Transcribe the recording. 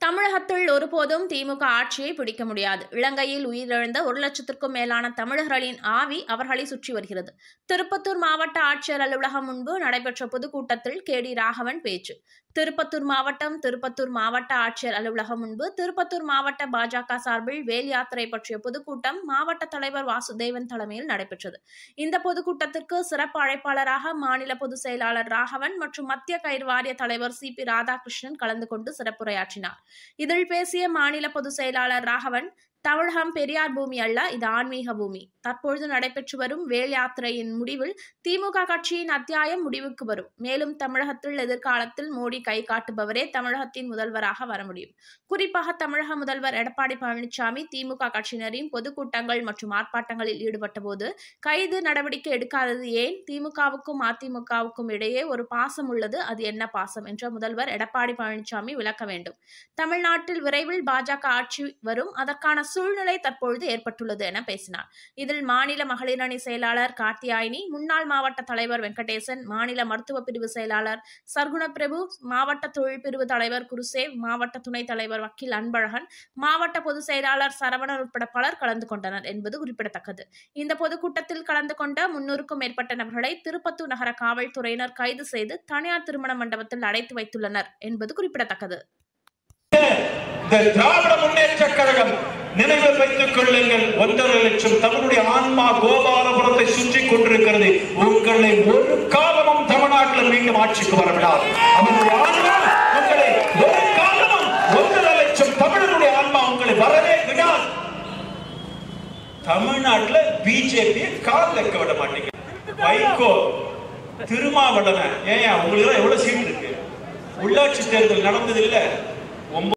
தமிழகத்தில் ஒருபோதும் திமுக ஆட்சியை பிடிக்க முடியாது இலங்கையில் உயிரிழந்த ஒரு லட்சத்திற்கும் மேலான தமிழர்களின் ஆவி அவர்களை சுற்றி வருகிறது திருப்பத்தூர் மாவட்ட ஆட்சியர் அலுவலகம் முன்பு நடைபெற்ற பொதுக்கூட்டத்தில் கே டி ராகவன் பேச்சு திருப்பத்தூர் மாவட்டம் திருப்பத்தூர் மாவட்ட ஆட்சியர் அலுவலகம் முன்பு திருப்பத்தூர் மாவட்ட பாஜக சார்பில் வேல் யாத்திரை பற்றிய பொதுக்கூட்டம் மாவட்ட தலைவர் வாசுதேவன் தலைமையில் நடைபெற்றது இந்த பொதுக்கூட்டத்திற்கு சிறப்பு அழைப்பாளராக மாநில பொதுச் செயலாளர் ராகவன் மற்றும் மத்திய கயிறு வாரிய தலைவர் சி பி ராதாகிருஷ்ணன் கலந்து கொண்டு சிறப்புரையாற்றினார் இதில் பேசிய மாநில பொதுச் செயலாளர் ராகவன் தமிழகம் பெரியார் பூமி அல்ல இது ஆன்மீக பூமி தற்பொழுது நடைபெற்று வரும் வேல் யாத்திரையின் முடிவில் திமுக கட்சியின் அத்தியாயம் முடிவுக்கு வரும் மேலும் தமிழகத்தில் எதிர்காலத்தில் மோடி கை காட்டுபவரே தமிழகத்தின் முதல்வராக வர முடியும் குறிப்பாக தமிழக முதல்வர் எடப்பாடி பழனிசாமி திமுக கட்சியினரின் பொதுக்கூட்டங்கள் மற்றும் ஆர்ப்பாட்டங்களில் ஈடுபட்ட போது கைது நடவடிக்கை எடுக்காதது ஏன் திமுகவுக்கும் அதிமுகவுக்கும் இடையே ஒரு பாசம் உள்ளது அது என்ன பாசம் என்ற முதல்வர் எடப்பாடி பழனிசாமி விளக்க வேண்டும் தமிழ்நாட்டில் விரைவில் பாஜக ஆட்சி வரும் அதற்கான சூழ்நிலை தற்பொழுது ஏற்பட்டுள்ளது என பேசினார் இதில் மாநில மகளிர் அணி செயலாளர் கார்த்தியாயினி முன்னாள் மாவட்ட தலைவர் வெங்கடேசன் மாநில மருத்துவ பிரிவு செயலாளர் சர்க்குண பிரபு மாவட்ட தொழில் பிரிவு தலைவர் குருசேவ் மாவட்ட துணைத் தலைவர் வக்கீல் அன்பழகன் மாவட்ட பொதுச் செயலாளர் சரவணன் உட்பட பலர் கலந்து கொண்டனர் என்பது குறிப்பிடத்தக்கது இந்த பொதுக்கூட்டத்தில் கலந்து கொண்ட முன்னூறுக்கும் மேற்பட்ட நபர்களை திருப்பத்தூர் நகர காவல்துறையினர் கைது செய்து தனியார் திருமண மண்டபத்தில் அடைத்து வைத்துள்ளனர் என்பது குறிப்பிடத்தக்கது இந்த திராவிட முன்னேற்ற கழகம் நினைவில் வைத்துக் கொள்ளுங்கள் ஒன்றரை லட்சம் தமிழுடைய ஆன்மா கோபாலபுரத்தை சுற்றி கொண்டிருக்கிறது உங்களை ஒரு காலமும் தமிழ்நாட்டில் மீண்டும் ஆட்சிக்கு வரவிடாது அவருடைய ஆன்மா உங்களை ஒரு காலமும் ஒன்றரை லட்சம் தமிழருடைய ஆன்மா உங்களை வரவே விடாது தமிழ்நாட்டுல பிஜேபி கால் வைக்க விட மாட்டீங்க வைகோ திருமாவளவன் ஏன் உங்களுக்கு எவ்வளவு சீட் இருக்கு உள்ளாட்சி தேர்தல் நடந்தது இல்ல